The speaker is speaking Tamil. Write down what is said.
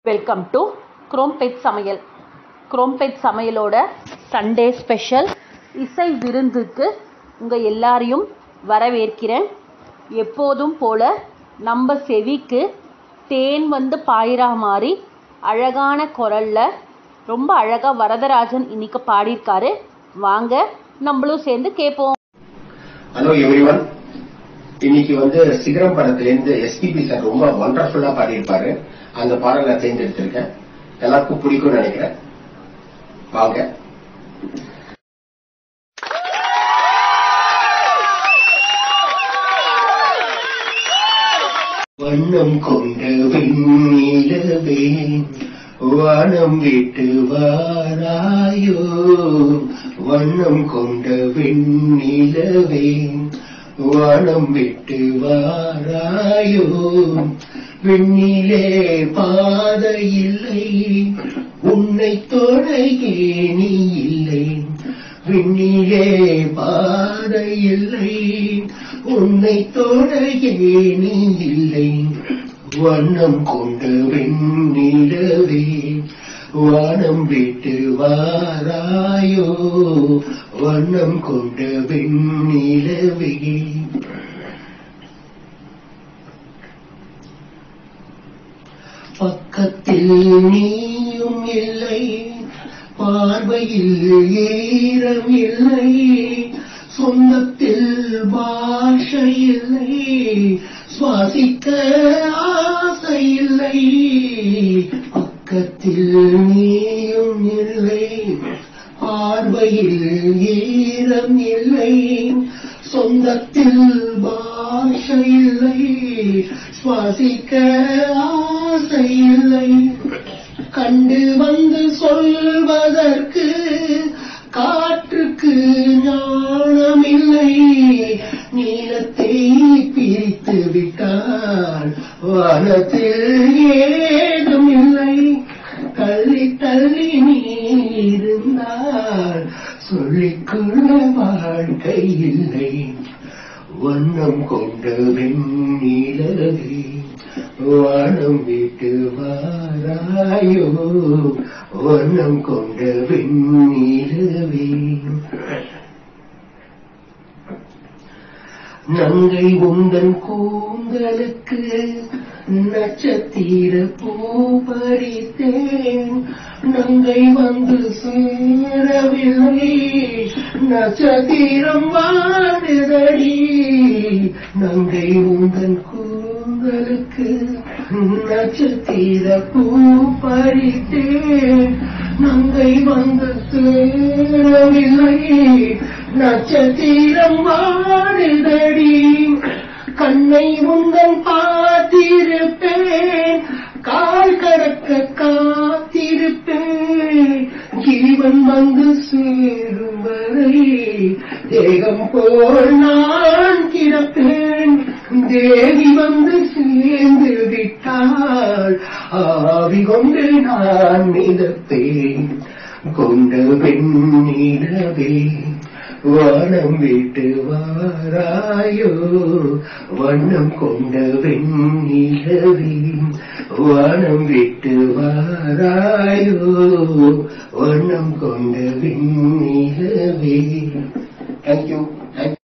வெல்கம் டு குரோம்பெட் சமையல் குரோம்பெட் சமையலோட சண்டே ஸ்பெஷல் இசை விருந்துக்கு உங்கள் எல்லாரையும் வரவேற்கிறேன் எப்போதும் போல நம்ம செவிக்கு தேன் வந்து பாயிரா மாதிரி அழகான குரலில் ரொம்ப அழகாக வரதராஜன் இன்னைக்கு பாடியிருக்காரு வாங்க நம்மளும் சேர்ந்து கேட்போம் ஹலோ எவ்ரிவன் இன்னைக்கு வந்து சிகரம் படத்திலேருந்து எஸ்பிபி சார் ரொம்ப ஒண்டர்ஃபுல்லா பாடியிருப்பாரு அந்த பாடல் நான் தேர்ந்தெடுத்திருக்கேன் எல்லாருக்கும் பிடிக்கும்னு நினைக்கிறேன் வாங்க வண்ணம் கொண்ட வெண்ணிலவே வானம் விட்டு வாராயோ வண்ணம் கொண்ட வெண்ணிலவே வானம் விட்டு வாராயோ விண்ணிலே பாதை இல்லை உன்னை தொடையே நீ இல்லை விண்ணிலே பாதை இல்லை உன்னை தொடையே நீ இல்லை வண்ணம் கொண்ட வெண்ணிலவே வானம் விட்டு வாராயோ வண்ணம் கொண்ட வெண்ணிலவே பக்கத்தில் நீயும் இல்லை பார்வையில் ஈரம் இல்லை சொந்தத்தில் பாஷை இல்லை சுவாசிக்க ஆசை இல்லை பக்கத்தில் நீயும் இல்லை பார்வையில் ஈரம் இல்லை சொந்தத்தில் பாஷை இல்லை சுவாசிக்க ஆசை இல்லை கண்டு வந்து சொல்வதற்கு காற்றுக்கு ஞானம் இல்லை நீளத்தை பிரித்து விட்டால் வானத்தில் ஏதும் இல்லை தள்ளி தள்ளி நீ இருந்தால் சொல்லிக்கொள்ள வாழ்க்கை இல்லை வண்ணம் கொண்ட வெண்ணிலவே வானம் விட்டு வாராயோ வண்ணம் கொண்ட வெண்ணிலவே நங்கை உந்தன் கூந்தலுக்கு நட்சத்திர பூ பறித்தேன் நங்கை வந்து சேரவில்லை நட்சத்திரம் வாடுதடி நங்கை உந்தன் கூந்தலுக்கு நட்சத்திர பூ பறித்தேன் நங்கை வந்து சேரவில்லை நட்சத்திரம் வாடுதடி கண்ணை உந்தன் பார்த்திருப்பேன் கால் கடக்க காத்திருப்பேன் ஜீவன் வந்து சேரும் வரை தேகம் போல் நான் கிடப்பேன் தேவி வந்து சேர்ந்து விட்டால் ஆவி கொண்டு நான் மிதப்பேன் கொண்ட வெண்ணிலவே வானம் விட்டு வாராயோ வண்ணம் கொண்ட வெண்ணிலவே வானம் விட்டு வாராயோ வண்ணம் கொண்ட வெண்ணிலவே தேங்க்யூ